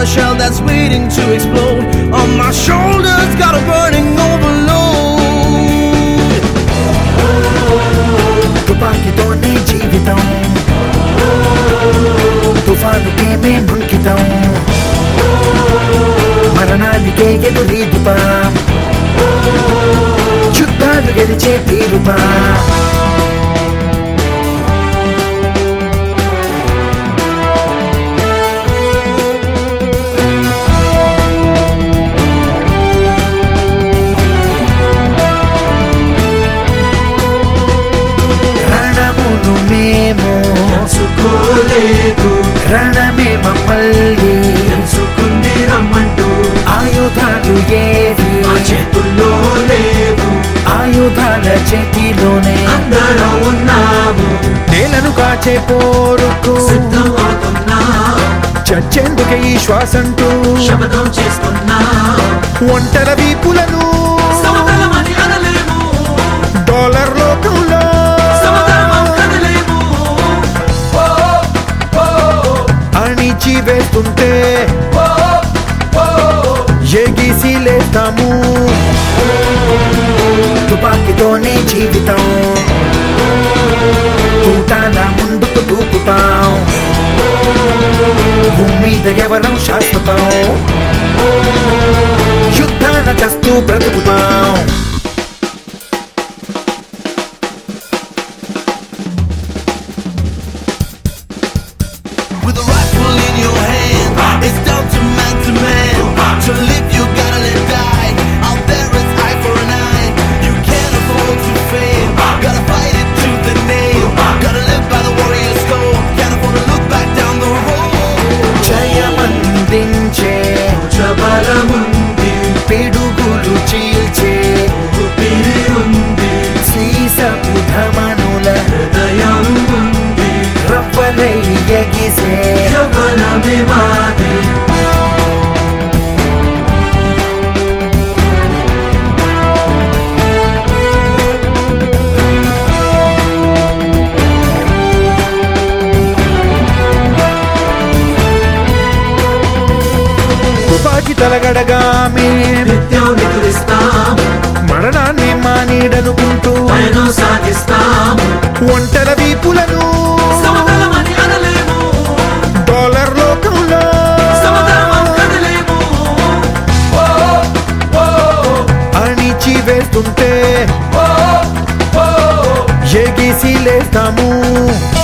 a shell that's waiting to explode. On my shoulders, got a burning overload. తుపాకీతోనే జీవితం తుఫానుకేమే ముంకితం మరణానికే ఎదురీదుపా యుద్ధాలు గెలిచే తీరుపా రణమును మేము తెలుసుకోలేదు రణమే మమ్మల్ని తెలుసుకుంది రమ్మంటూ ఆయుధాలు ఏవి మా చేతుల్లో లేవు ఆయుధాల చేతిలోనే అందరం ఉన్నాము నేలను కాచే పోరుకు సిద్ధం అవుతున్నాం చచ్చేందుకే ఈ శ్వాసంటూ శపథం చేసుకున్నాం ఒంటర వీపులను సమతలమని అనలేము డాలర్ లోకంలో సమతలం కనలేము అణిచి వేస్తుంటే ఎగిసి లేస్తాము తుపాకీతోనే జీవితం తూటాల ముందుకు దూకుతాం భూమి మీద ఎవరం శాశ్వతం యుద్ధాన చస్తూ బ్రతుకుతాం With a rifle in your hand, it's down to man to man. To live, you gotta let die. Out there, it's eye for an eye. You can't afford to fail. Gotta fight it to the nail. Gotta live by the warrior's code. Can't afford to look back down the road. జయమందించే బలముంది పిడుగులు చీల్చే ఊపిరి ఉంది సీసపు ధమనుల హృదయం ఉంది రవ్వలై ఎగిసే యవ్వనమే మాది తుపాకి తలగడగామే నిత్యం నిద్రిస్తాం మరణాన్ని మానీడనుకుంటూ పయనం సాగిస్తాం ఒంటల వీపులను సమతలమని అనలేము డాలర్ లోకంలో సమతలం కనలేము అణిచి వేస్తుంటే ఎగిసి లేస్తాము